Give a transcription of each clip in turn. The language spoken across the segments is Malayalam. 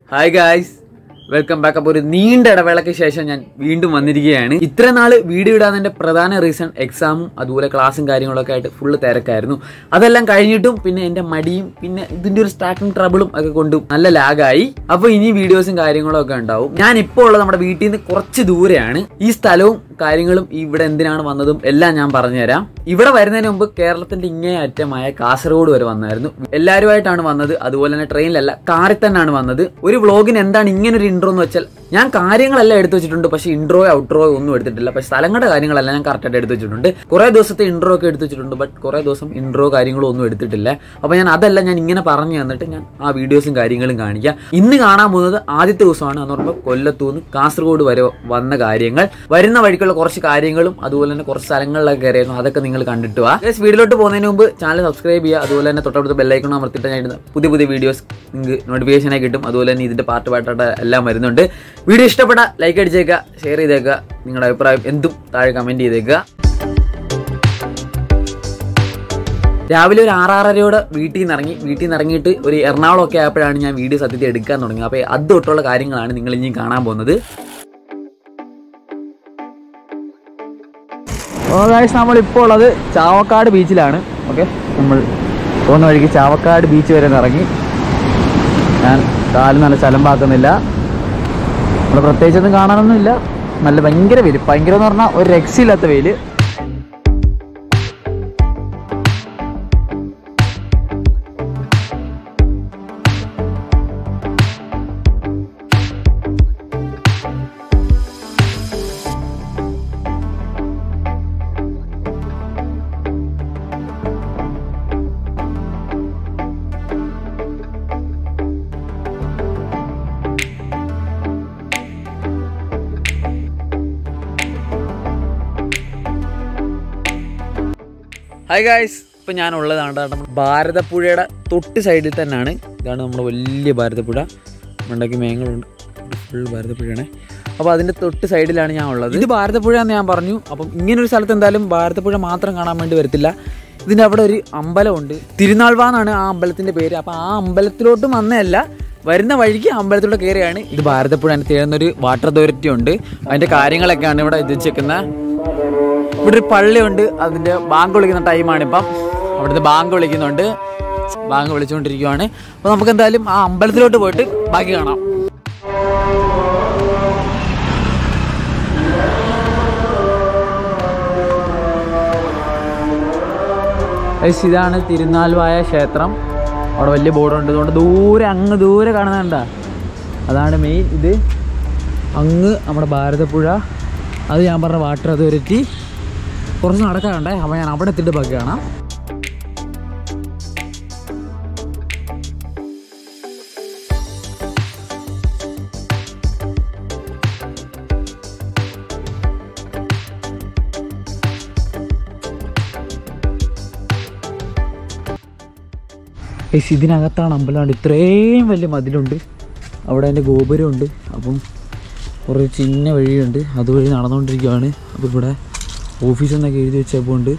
ഹായ് ഗായ്സ് വെൽക്കം ബാക്ക് അപ്പോൾ ഒരു നീണ്ട ഇടവേളയ്ക്ക് ശേഷം ഞാൻ വീണ്ടും വന്നിരിക്കുകയാണ് ഇത്ര നാള് വീഡിയോ ഇടാതിന്റെ പ്രധാന റീസൺ എക്സാമും അതുപോലെ ക്ലാസ്സും കാര്യങ്ങളൊക്കെ ആയിട്ട് ഫുള്ള് തിരക്കായിരുന്നു അതെല്ലാം കഴിഞ്ഞിട്ടും പിന്നെ എന്റെ മടിയും പിന്നെ ഇതിന്റെ ഒരു സ്റ്റാർട്ടിങ് ട്രബിളും ഒക്കെ കൊണ്ടും നല്ല ലാഗായി അപ്പോൾ ഇനി വീഡിയോസും കാര്യങ്ങളും ഒക്കെ ഉണ്ടാവും ഞാൻ ഇപ്പോൾ ഉള്ളത് നമ്മുടെ വീട്ടിൽ നിന്ന് കുറച്ച് ദൂരെയാണ് ഈ സ്ഥലവും കാര്യങ്ങളും ഇവിടെ എന്തിനാണ് വന്നതും എല്ലാം ഞാൻ പറഞ്ഞുതരാം ഇവിടെ വരുന്നതിന് മുമ്പ് കേരളത്തിന്റെ ഇങ്ങേ അറ്റമായ കാസർഗോഡ് വരെ വന്നായിരുന്നു എല്ലാവരുമായിട്ടാണ് വന്നത് അതുപോലെ തന്നെ ട്രെയിനിലല്ല കാറിൽ തന്നെയാണ് വന്നത് ഒരു വ്ളോഗിന് എന്താണ് ഇങ്ങനെ ഒരു ഇൻട്രോ എന്ന് വെച്ചാൽ ഞാൻ കാര്യങ്ങളെല്ലാം എടുത്തു വെച്ചിട്ടുണ്ട് പക്ഷേ ഇൻട്രോ ഔട്ട്രോ ഒന്നും എടുത്തിട്ടില്ല പക്ഷേ സ്ഥലങ്ങളുടെ കാര്യങ്ങളെല്ലാം ഞാൻ കറക്റ്റായിട്ട് എടുത്തു വെച്ചിട്ടുണ്ട് കുറേ ദിവസത്തെ ഇൻട്രോ ഒക്കെ എടുത്തു വെച്ചിട്ടുണ്ട് ബട്ട് കുറേ ദിവസം ഇൻട്രോ കാര്യങ്ങളും ഒന്നും എടുത്തിട്ടില്ല അപ്പോൾ ഞാൻ അതെല്ലാം ഞാൻ ഇങ്ങനെ പറഞ്ഞു തന്നിട്ട് ഞാൻ ആ വീഡിയോസും കാര്യങ്ങളും കാണിക്കാം ഇന്ന് കാണാൻ പോകുന്നത് ആദ്യത്തെ ദിവസമാണ് എന്ന് പറയുമ്പോൾ കൊല്ലത്തുനിന്ന് കാസർഗോഡ് വരെ വന്ന കാര്യങ്ങൾ വരുന്ന വഴിക്കുള്ള കുറച്ച് കാര്യങ്ങളും അതുപോലെ തന്നെ കുറച്ച് സ്ഥലങ്ങളിലൊക്കെ കയറിയായിരുന്നു അതൊക്കെ നിങ്ങൾ കണ്ടിട്ട് വാ ഗൈസ് വീഡിയോയിലോട്ട് പോകുന്നതിന് മുമ്പ് ചാനൽ സബ്സ്ക്രൈബ് ചെയ്യുക അതുപോലെ തന്നെ തൊട്ടടുത്ത് ബെല്ലൈക്കണം അമർത്തിയിട്ട് ഞാൻ ഇടുന്ന പുതിയ പുതിയ വീഡിയോസ് നിങ്ങൾക്ക് നോട്ടിഫിക്കേഷനായി കിട്ടും അതുപോലെ തന്നെ ഇതിന്റെ പാർട്ട് പാർട്ടായിട്ട് എല്ലാം വരുന്നുണ്ട് വീഡിയോ ഇഷ്ടപ്പെട്ട ലൈക്ക് അടിച്ചേക്കുക ഷെയർ ചെയ്തേക്കുക നിങ്ങളുടെ അഭിപ്രായം എന്തും താഴെ കമന്റ് ചെയ്തേക്കുക രാവിലെ ഒരു ആറാറരയോടെ വീട്ടിൽ നിന്ന് ഇറങ്ങി വീട്ടിൽ നിന്ന് ഇറങ്ങിയിട്ട് ഒരു എറണാകുളം ഒക്കെ ആയപ്പോഴാണ് ഞാൻ വീഡിയോ സത്യത്തിൽ എടുക്കാൻ തുടങ്ങിയത് അപ്പോൾ അത് തൊട്ടുള്ള കാര്യങ്ങളാണ് നിങ്ങൾ ഇനി കാണാൻ പോകുന്നത് നമ്മളിപ്പോൾ ഉള്ളത് ചാവക്കാട് ബീച്ചിലാണ് ഓക്കെ നമ്മൾ പോകുന്ന വഴിക്ക് ചാവക്കാട് ബീച്ച് വരെ ഒന്ന് ഇറങ്ങി ഞാൻ കാല് നല്ല ചലമ്പാക്കുന്നില്ല നമ്മൾ പ്രത്യേകിച്ചൊന്നും കാണാനൊന്നുമില്ല നല്ല ഭയങ്കര വെയിൽ ഭയങ്കര എന്ന് പറഞ്ഞാൽ ഒരു രക്ഷയില്ലാത്ത വെയിൽ ഹായ് ഗായ്സ് ഇപ്പം ഞാൻ ഉള്ളതാണ് നമ്മുടെ ഭാരതപ്പുഴയുടെ തൊട്ട് സൈഡിൽ തന്നെയാണ് ഇതാണ് നമ്മുടെ വലിയ ഭാരതപ്പുഴ മണ്ടയ്ക്ക് മേങ്ങളുണ്ട് ഫുൾ ഭാരതപ്പുഴയാണ് അപ്പോൾ അതിൻ്റെ തൊട്ട് സൈഡിലാണ് ഞാൻ ഉള്ളത് ഇത് ഭാരതപ്പുഴ എന്ന് ഞാൻ പറഞ്ഞു അപ്പം ഇങ്ങനെ ഒരു സ്ഥലത്ത് എന്തായാലും ഭാരതപ്പുഴ മാത്രം കാണാൻ വേണ്ടി വരത്തില്ല ഇതിൻ്റെ അവിടെ ഒരു അമ്പലമുണ്ട് തിരുനാൾവാന്നാണ് ആ അമ്പലത്തിൻ്റെ പേര് അപ്പോൾ ആ അമ്പലത്തിലോട്ടും വന്നതല്ല വരുന്ന വഴിക്ക് അമ്പലത്തിലൂടെ കയറിയാണ് ഇത് ഭാരതപ്പുഴ അതിന് തേടുന്നൊരു വാട്ടർ അതോറിറ്റി ഉണ്ട് അതിൻ്റെ കാര്യങ്ങളൊക്കെയാണ് ഇവിടെ ഇത് വെച്ചേക്കുന്നത് ഇവിടെ ഒരു പള്ളിയുണ്ട് അതിന്റെ ബാങ്ക് വിളിക്കുന്ന ടൈമാണ് ഇപ്പം അവിടുത്തെ ബാങ്ക് വിളിക്കുന്നുണ്ട് ബാങ്ക് വിളിച്ചുകൊണ്ടിരിക്കുവാണ് അപ്പോൾ നമുക്ക് എന്തായാലും ആ അമ്പലത്തിലോട്ട് പോയിട്ട് ബാക്കി കാണാം ഗൈസ്, ഇതാണ് തിരുനാൽവായ ക്ഷേത്രം അവിടെ വലിയ ബോർഡുണ്ട് അതുകൊണ്ട് ദൂരെ അങ്ങ് ദൂരെ കാണുന്നുണ്ട അതാണ് മെയിൻ ഇത് അങ്ങ് നമ്മുടെ ഭാരതപ്പുഴ അത് ഞാൻ പറഞ്ഞ വാട്ടർ അതോറിറ്റി കുറച്ച് നടക്കാറുണ്ടേ അപ്പോൾ ഞാൻ അവിടെ എത്തിയിട്ട് ബാക്കി കാണാം ഗയ്സ്, ഇതിനകത്താണ് അമ്പലമാണ് ഇത്രയും വലിയ മതിലുണ്ട് അവിടെ അതിൻ്റെ ഗോപുരമുണ്ട് അപ്പം കുറേ ചിന്ന വഴിയുണ്ട് അതുവഴി നടന്നുകൊണ്ടിരിക്കുകയാണ് അപ്പോൾ ഇവിടെ ഓഫീസ് എന്നൊക്കെ എഴുതി വെച്ചപ്പോണ്ട്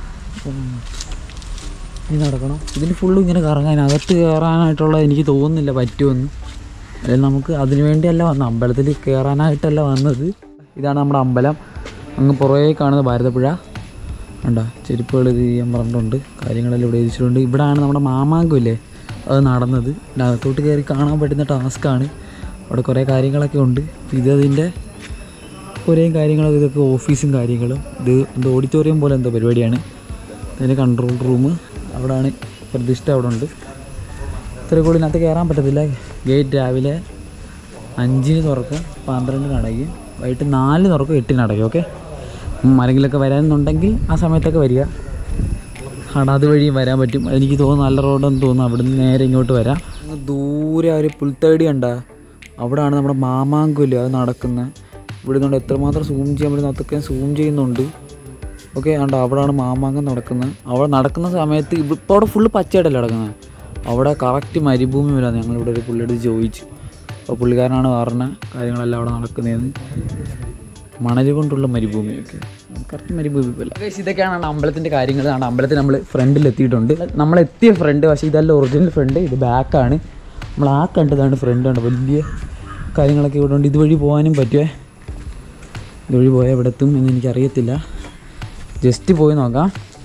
ഇനി നടക്കണം ഇതിന് ഫുള്ളും ഇങ്ങനെ കറങ്ങാൻ അകത്ത് കയറാനായിട്ടുള്ള എനിക്ക് തോന്നുന്നില്ല പറ്റുമെന്ന് അല്ലെങ്കിൽ നമുക്ക് അതിനു വേണ്ടിയല്ല വന്നത് അമ്പലത്തിൽ കയറാനായിട്ടല്ല വന്നത് ഇതാണ് നമ്മുടെ അമ്പലം അങ്ങ് പുറകെ കാണുന്ന ഭാരതപ്പുഴ കണ്ട ചെരുപ്പുകൾ ഇത് ചെയ്യാൻ പറഞ്ഞിട്ടുണ്ട് കാര്യങ്ങളെല്ലാം ഇവിടെ എഴുതിച്ചിട്ടുണ്ട് ഇവിടെയാണ് നമ്മുടെ മാമാങ്കമില്ലേ അത് നടന്നത് ഇതിൻ്റെ അകത്തോട്ട് കയറി കാണാൻ പറ്റുന്ന ടാസ്ക്കാണ് അവിടെ കുറേ കാര്യങ്ങളൊക്കെ ഉണ്ട് ഇതതിൻ്റെ കുറേ കാര്യങ്ങളൊക്കെ ഇതൊക്കെ ഓഫീസും കാര്യങ്ങളും ഇത് എന്തോ ഓഡിറ്റോറിയം പോലെ എന്തോ പരിപാടിയാണ് അതിൻ്റെ കൺട്രോൾ റൂം അവിടെയാണ് പ്രതിഷ്ഠ അവിടെ ഉണ്ട് ഇത്ര കൂടി ഇതിനകത്ത് കയറാൻ പറ്റത്തില്ല ഗേറ്റ് രാവിലെ അഞ്ചിന് തുറക്കും പന്ത്രണ്ടിന് അടയ്ക്കും വൈകിട്ട് നാലിന് തുറക്കും എട്ടിന് അടയ്ക്കും ഓക്കെ ആരെങ്കിലുമൊക്കെ വരാമെന്നുണ്ടെങ്കിൽ ആ സമയത്തൊക്കെ വരിക അവിടെ അതുവഴിയും വരാൻ പറ്റും എനിക്ക് തോന്നുന്നു നല്ല റോഡെന്ന് തോന്നുന്നു അവിടെ നിന്ന് നേരെ ഇങ്ങോട്ട് വരാം അങ്ങ് ദൂരെ ആ ഒരു പുൽത്തടി കണ്ട അവിടെയാണ് നമ്മുടെ മാമാങ്കുല് അത് നടക്കുന്നത് ഇവിടെ നിന്നുകൊണ്ട് എത്രമാത്രം സൂം ചെയ്യാൻ പറ്റുന്ന അതൊക്കെ സൂം ചെയ്യുന്നുണ്ട് ഓക്കെ കണ്ടോ അവിടെയാണ് മാമാങ്കം നടക്കുന്നത് അവിടെ നടക്കുന്ന സമയത്ത് ഇപ്പോൾ അവിടെ ഫുള്ള് പച്ചയായിട്ടല്ല നടക്കുന്നത് അവിടെ കറക്റ്റ് മരുഭൂമി വരാം ഞങ്ങളിവിടെ ഒരു പുള്ളിയെടുത്ത് ചോദിച്ചു അപ്പോൾ പുള്ളിക്കാരനാണ് പറഞ്ഞ കാര്യങ്ങളെല്ലാം അവിടെ നടക്കുന്നതെന്ന് മണൽ കൊണ്ടുള്ള മരുഭൂമിയൊക്കെ കറക്റ്റ് മരുഭൂമി പോലെ ഇതൊക്കെയാണ് അമ്പലത്തിൻ്റെ കാര്യങ്ങൾ ആണ് അമ്പലത്തിൽ നമ്മൾ ഫ്രണ്ടിൽ എത്തിയിട്ടുണ്ട് നമ്മൾ എത്തിയ ഫ്രണ്ട് പക്ഷേ ഇതല്ല ഒറിജിനൽ ഫ്രണ്ട് ഇത് ബാക്കാണ് നമ്മൾ ആ കണ്ടതാണ് ഫ്രണ്ട് കണ്ട വലിയ കാര്യങ്ങളൊക്കെ ഇവിടെ ഉണ്ട് ഇതുവഴി പോകാനും പറ്റുമേ ഇതുവഴി പോയാൽ എവിടെ എത്തും എന്ന് എനിക്കറിയത്തില്ല ജസ്റ്റ് പോയി നോക്കാം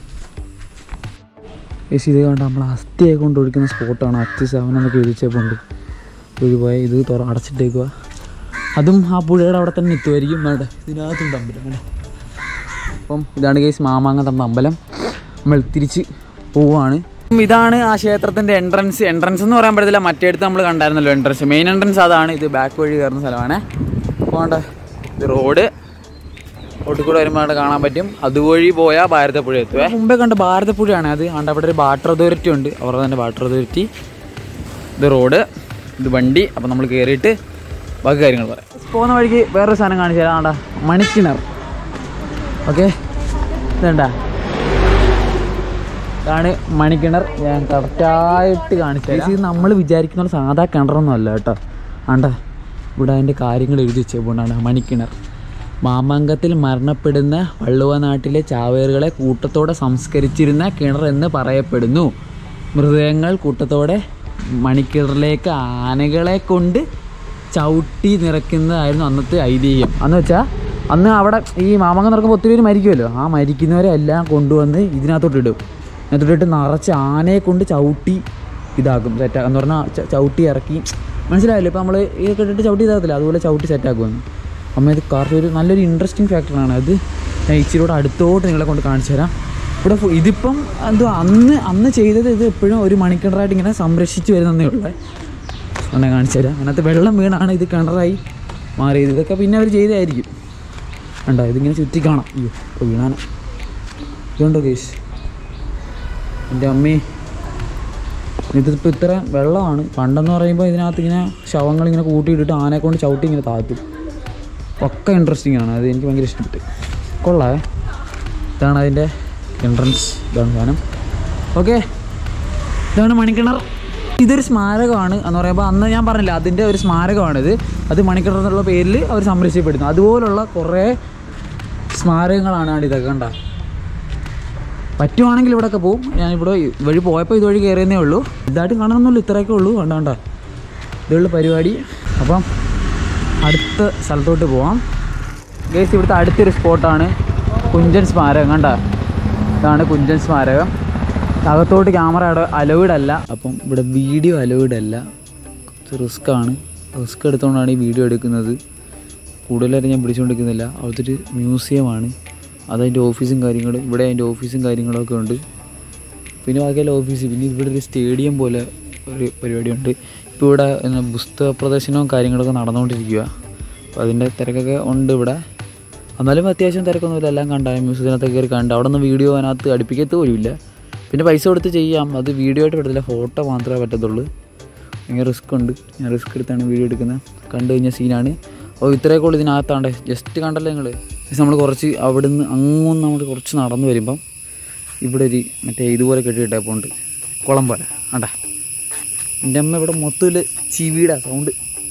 യേശു ഇത് കണ്ട നമ്മൾ അസ്ഥിയൊക്കെ കൊണ്ട് ഒഴിക്കുന്ന സ്പോട്ടാണ് അസ്ഥി സെവൻ എന്നൊക്കെ എഴുതിച്ചപ്പോണ്ട് ഇതുവഴി പോയാൽ ഇത് തുറ അടച്ചിട്ടേക്കുക അതും ആ പുഴയുടെ അവിടെ തന്നെ എത്തുമായിരിക്കും വേണ്ട ഇതിനകത്തുണ്ട് അമ്പലം വേണ്ട അപ്പം ഇതാണ് കേസ് മാമാങ്ക തന്ന അമ്പലം നമ്മൾ തിരിച്ച് പോവുകയാണ് ഇതാണ് ആ ക്ഷേത്രത്തിൻ്റെ എൻട്രൻസ് എൻട്രൻസ് എന്ന് പറയാൻ പറ്റത്തില്ല മറ്റേടുത്ത് നമ്മൾ കണ്ടായിരുന്നല്ലോ എൻട്രൻസ് മെയിൻ എൻട്രൻസ് അതാണ് ഇത് ബാക്ക് വഴി കയറുന്ന സ്ഥലമാണ് പോകണ്ട ഇത് റോഡ് റോഡിൽ കൂടെ വരുമ്പോൾ അവിടെ കാണാൻ പറ്റും അതുവഴി പോയാൽ ഭാരതപ്പുഴ എത്തുവേ മുമ്പേ കണ്ട ഭാരതപ്പുഴയാണ് അത് ആണ്ട് അവിടെ ഒരു വാട്ടർ അതോറിറ്റി ഉണ്ട് അവരുടെ തന്നെ വാട്ടർ അതോറിറ്റി ഇത് റോഡ് ഇത് വണ്ടി അപ്പം നമ്മൾ കയറിയിട്ട് ബാക്കി കാര്യങ്ങൾ പറയാം പോകുന്ന വഴിക്ക് വേറൊരു സാധനം കാണിച്ചു തരാം ആണ്ടാ മണിക്കിണർ ഓക്കെ ഇതണ്ട ഇതാണ് മണിക്കിണർ ഞാൻ കറക്റ്റായിട്ട് കാണിച്ചു തരാം ഇത് നമ്മൾ വിചാരിക്കുന്ന പോലെ സാധാ കിണറൊന്നും അല്ല കേട്ടോ ആണ്ട ഇവിടെ അതിൻ്റെ കാര്യങ്ങൾ എഴുതി വെച്ചേക്കൊണ്ടാണ് മണിക്കിണർ മാമാങ്കത്തിൽ മരണപ്പെടുന്ന വള്ളുവനാട്ടിലെ ചാവേറുകളെ കൂട്ടത്തോടെ സംസ്കരിച്ചിരുന്ന കിണർ എന്ന് പറയപ്പെടുന്നു മൃതദേഹങ്ങൾ കൂട്ടത്തോടെ മണിക്കിണറിലേക്ക് ആനകളെ കൊണ്ട് ചവിട്ടി നിറയ്ക്കുന്നതായിരുന്നു അന്നത്തെ ഐതിഹ്യം അന്ന് വെച്ചാൽ അന്ന് അവിടെ ഈ മാമങ്ങ നടക്കുമ്പോൾ ഒത്തിരി പേര് മരിക്കുമല്ലോ ആ മരിക്കുന്നവരെ എല്ലാം കൊണ്ടുവന്ന് ഇതിനകത്തോട്ട് ഇടും ഇതിനകത്തോട്ട് നിറച്ച് ആനയെ കൊണ്ട് ചവിട്ടി ഇതാക്കും സെറ്റാക്കും എന്ന് പറഞ്ഞാൽ ച- ചവിട്ടി ഇറക്കി മനസ്സിലായല്ലോ ഇപ്പോൾ നമ്മൾ ഇതൊക്കെ ഇട്ടിട്ട് ചവിട്ടി ഇതാകത്തില്ല അതുപോലെ ചവിട്ടി സെറ്റാക്കുമെന്ന് അമ്മ ഇത് കറക്റ്റ് ഒരു നല്ലൊരു ഇൻട്രസ്റ്റിംഗ് ഫാക്ടറാണ് അത് ഞാൻ ഇച്ചിരി കൂടെ അടുത്തോട്ട് നിങ്ങളെ കൊണ്ട് കാണിച്ചു തരാം ഇവിടെ ഫു- ഇതിപ്പം എന്തോ അന്ന് അന്ന് ചെയ്തത് ഇത് എപ്പോഴും ഒരു മണിക്കിണറായിട്ട് ഇങ്ങനെ സംരക്ഷിച്ച് വരുന്നതേ ഉള്ളൂ അങ്ങനെ കാണിച്ചു തരാം അതിനകത്ത് വെള്ളം വീണാണ് ഇത് കിണറായി മാറിയത് ഇതൊക്കെ പിന്നെ അവർ ചെയ്തതായിരിക്കും കണ്ടോ ഇതിങ്ങനെ ചുറ്റി കാണാം അയ്യോ ഇപ്പോൾ വീണാന ഇതുണ്ടോ കേസ് എൻ്റെ അമ്മേ ഇതിപ്പോൾ ഇത്ര വെള്ളമാണ് പണ്ടെന്ന് പറയുമ്പോൾ ഇതിനകത്ത് ഇങ്ങനെ ശവങ്ങൾ ഇങ്ങനെ കൂട്ടിയിട്ടിട്ട് ആനയെ കൊണ്ട് ചവിട്ടി ഇങ്ങനെ താത്തും ഒക്കെ ഇൻട്രസ്റ്റിംഗ് ആണ് അത് എനിക്ക് ഭയങ്കര ഇഷ്ടപ്പെട്ടു കൊള്ളാവേ ഇതാണ് അതിൻ്റെ എൻട്രൻസ് ഇതാണ് സാധനം ഓക്കെ ഇതാണ് മണിക്കിണർ ഇതൊരു സ്മാരകമാണ് എന്ന് പറയുമ്പോൾ അന്ന് ഞാൻ പറഞ്ഞില്ല അതിൻ്റെ ഒരു സ്മാരകമാണിത് അത് മണിക്കിണർ എന്നുള്ള പേരിൽ അവർ സംരക്ഷിക്കപ്പെടുന്നു അതുപോലുള്ള കുറേ സ്മാരകങ്ങളാണ് ആണ് ഇതൊക്കെ കണ്ട പറ്റുവാണെങ്കിൽ ഇവിടെയൊക്കെ പോവും ഞാനിവിടെ വഴി പോയപ്പോൾ ഇതുവഴി കയറിയെന്നേ ഉള്ളൂ ഇതായിട്ട് കാണണമെന്നുള്ളൂ ഇത്രയൊക്കെ ഉള്ളൂ കണ്ട കണ്ട ഇതുള്ള പരിപാടി അപ്പം അടുത്ത സ്ഥലത്തോട്ട് പോവാം ഗേസ് ഇവിടുത്തെ അടുത്തൊരു സ്പോട്ടാണ് കുഞ്ചൻ സ്മാരകം കണ്ട ഇതാണ് കുഞ്ചൻ സ്മാരകം അകത്തോട്ട് ക്യാമറ അലൗഡ് അല്ല അപ്പം ഇവിടെ വീഡിയോ അലൗഡ് അല്ല കുറച്ച് റിസ്ക് ആണ് റിസ്ക് എടുത്തുകൊണ്ടാണ് ഈ വീഡിയോ എടുക്കുന്നത് കൂടുതലായിട്ട് ഞാൻ പിടിച്ചുകൊണ്ടിരിക്കുന്നില്ല അവിടുത്തെ ഒരു മ്യൂസിയമാണ് അതതിൻ്റെ ഓഫീസും കാര്യങ്ങളും ഇവിടെ അതിൻ്റെ ഓഫീസും കാര്യങ്ങളൊക്കെ ഉണ്ട് പിന്നെ ബാക്കിയുള്ള ഓഫീസ് പിന്നെ ഇവിടെ ഒരു സ്റ്റേഡിയം പോലെ ഒരു പരിപാടിയുണ്ട് ഇപ്പോൾ ഇവിടെ എന്നാ പുസ്തക പ്രദർശനവും കാര്യങ്ങളൊക്കെ നടന്നുകൊണ്ടിരിക്കുക അപ്പോൾ അതിൻ്റെ തിരക്കൊക്കെ ഉണ്ട് ഇവിടെ എന്നാലും അത്യാവശ്യം തിരക്കൊന്നുമില്ല എല്ലാം കണ്ടാൽ മ്യൂസിയത്തിനകത്തൊക്കെ കയറി കണ്ട് അവിടെ നിന്ന് വീഡിയോ അതിനകത്ത് അടുപ്പിക്കത്ത് പോലുമില്ല പിന്നെ പൈസ കൊടുത്ത് ചെയ്യാം അത് വീഡിയോ ആയിട്ട് പറ്റത്തില്ല ഫോട്ടോ മാത്രമേ പറ്റത്തുള്ളൂ ഭയങ്കര റിസ്ക് ഉണ്ട് ഞാൻ റിസ്ക് എടുത്താണ് വീഡിയോ എടുക്കുന്നത് കണ്ടു കഴിഞ്ഞ സീനാണ് അപ്പോൾ ഇത്രയൊക്കെ ഉള്ളൂ ഇതിനകത്താണ്ട് ജസ്റ്റ് കണ്ടല്ലോ നിങ്ങൾ നമ്മൾ കുറച്ച് അവിടെ നിന്ന് അങ്ങോട്ട് നമ്മൾ കുറച്ച് നടന്നു വരുമ്പം ഇവിടെ ഒരു മറ്റേ ഇതുപോലെ കെട്ടിയിട്ടേപ്പോണ്ട് കുളം പോലെ ആണ്ടാ എൻ്റെ അമ്മ ഇവിടെ മൊത്തത്തിൽ ചിവിയുടെ സൗണ്ട്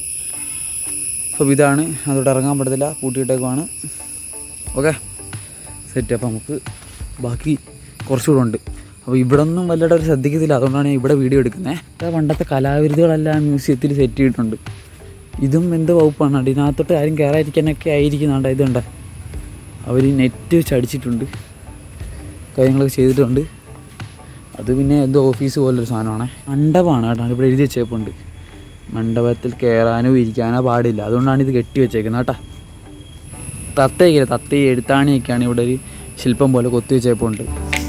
അപ്പോൾ ഇതാണ് അതോട്ട് ഇറങ്ങാൻ പറ്റത്തില്ല പൂട്ടിയിട്ടേക്കുവാണ് ഓക്കെ സെറ്റ് അപ്പോൾ നമുക്ക് ബാക്കി കുറച്ചുകൂടെ ഉണ്ട് അപ്പോൾ ഇവിടെ ഒന്നും വല്ലതും ഒരു ശ്രദ്ധിക്കത്തില്ല അതുകൊണ്ടാണ് ഞാൻ ഇവിടെ വീഡിയോ എടുക്കുന്നത് പണ്ടത്തെ കലാവിരുദ്ധകളെല്ലാം മ്യൂസിയത്തിൽ സെറ്റ് ചെയ്തിട്ടുണ്ട് ഇതും എന്ത് വകുപ്പാണ് അതിനകത്തോട്ട് ആരും കയറാതിരിക്കാനൊക്കെ ആയിരിക്കുന്നുണ്ട് ഇതുണ്ട് അവർ നെറ്റ് വെച്ച് അടിച്ചിട്ടുണ്ട് കാര്യങ്ങളൊക്കെ ചെയ്തിട്ടുണ്ട് അത് പിന്നെ എന്തോ ഓഫീസ് പോലൊരു സാധനമാണ് മണ്ഡപമാണ് കേട്ടോ ഇവിടെ എഴുതി വെച്ചേപ്പുണ്ട് മണ്ഡപത്തിൽ കയറാനോ ഇരിക്കാനോ പാടില്ല അതുകൊണ്ടാണ് ഇത് കെട്ടി വെച്ചേക്കുന്നത് കേട്ടോ തത്തയൊക്കെ തത്തയും എഴുത്താണിയൊക്കെയാണ് ഇവിടെ ഒരു ശില്പം പോലെ കൊത്തി വെച്ചേപ്പുണ്ട്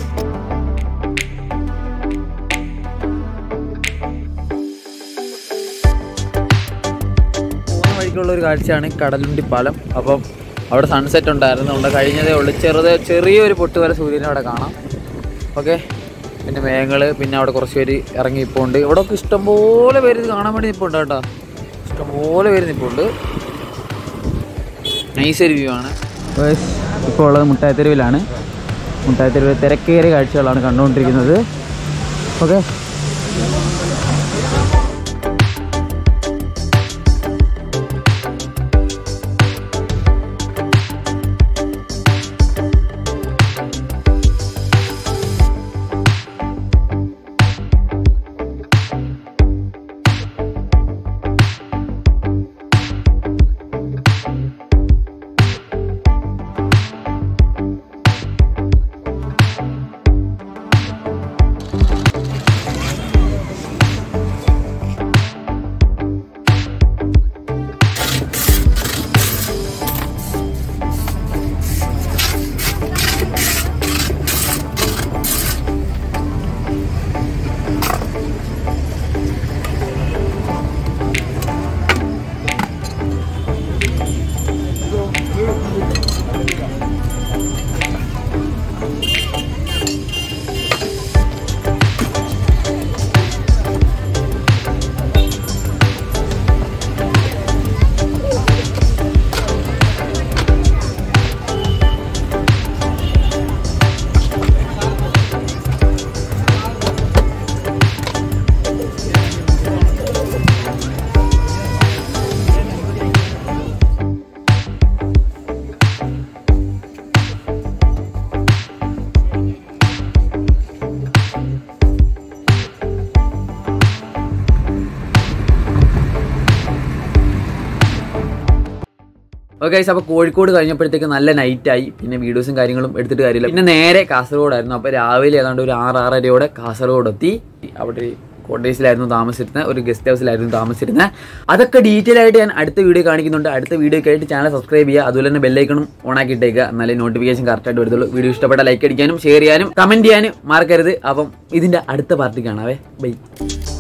പോകുന്ന വഴിക്കുള്ള ഒരു കാഴ്ചയാണ് കടലുണ്ടി പാലം അപ്പം അവിടെ സൺസെറ്റ് ഉണ്ടായിരുന്നു അവിടെ കഴിഞ്ഞതേ ഉള്ളൂ ചെറുത് ചെറിയൊരു പൊട്ട് വരെ സൂര്യനെ അവിടെ കാണാം ഓക്കെ പിന്നെ മേഘങ്ങൾ പിന്നെ അവിടെ കുറച്ച് പേര് ഇറങ്ങി നിൽപ്പുണ്ട് ഇവിടെ ഒക്കെ ഇഷ്ടംപോലെ പേര് ഇത് കാണാൻ വേണ്ടി നിൽപ്പുണ്ട് കേട്ടോ ഇഷ്ടംപോലെ പേര് നിൽപ്പുണ്ട് നൈസ് ഒരു വ്യൂ ആണ് ഇപ്പോൾ ഉള്ളത് മുട്ടായത്തെരുവിലാണ് മുട്ടായത്തെരുവ് തിരക്കേറിയ കാഴ്ചകളാണ് കണ്ടുകൊണ്ടിരിക്കുന്നത് ഓക്കെ ഓക്കെ അപ്പോൾ കോഴിക്കോട് കഴിഞ്ഞപ്പോഴത്തേക്ക് നല്ല നൈറ്റായി പിന്നെ വീഡിയോസും കാര്യങ്ങളും എടുത്തിട്ട് കാര്യമില്ല പിന്നെ നേരെ കാസർഗോഡായിരുന്നു അപ്പോൾ രാവിലെ ഏതാണ്ട് ഒരു ആറ് ആറരയോടെ കാസർഗോഡ് എത്തി അവിടെ ഒരു കോട്ടേഴ്സിലായിരുന്നു താമസിച്ചിരുന്നത് ഒരു ഗസ്റ്റ് ഹൗസിലായിരുന്നു താമസിച്ചിരുന്നത് അതൊക്കെ ഡീറ്റെയിൽ ആയിട്ട് ഞാൻ അടുത്ത വീഡിയോ കാണിക്കുന്നുണ്ട് അടുത്ത വീഡിയോ ആയിട്ട് ചാനൽ സബ്സ്ക്രൈബ് ചെയ്യുക അതുപോലെ തന്നെ ബെല്ലൈക്കണും ഓൺ ആക്കിയിട്ടേക്കുക എന്നാലേ നോട്ടിഫിക്കേഷൻ കറക്റ്റായിട്ട് വരുത്തുള്ളൂ വീഡിയോ ഇഷ്ടപ്പെട്ട ലൈക്ക് അടിക്കാനും ഷെയർ ചെയ്യാനും കമന്റ് ചെയ്യാനും മറക്കരുത് അപ്പം ഇതിന്റെ അടുത്ത പാർട്ടി കാണാവേ ബൈ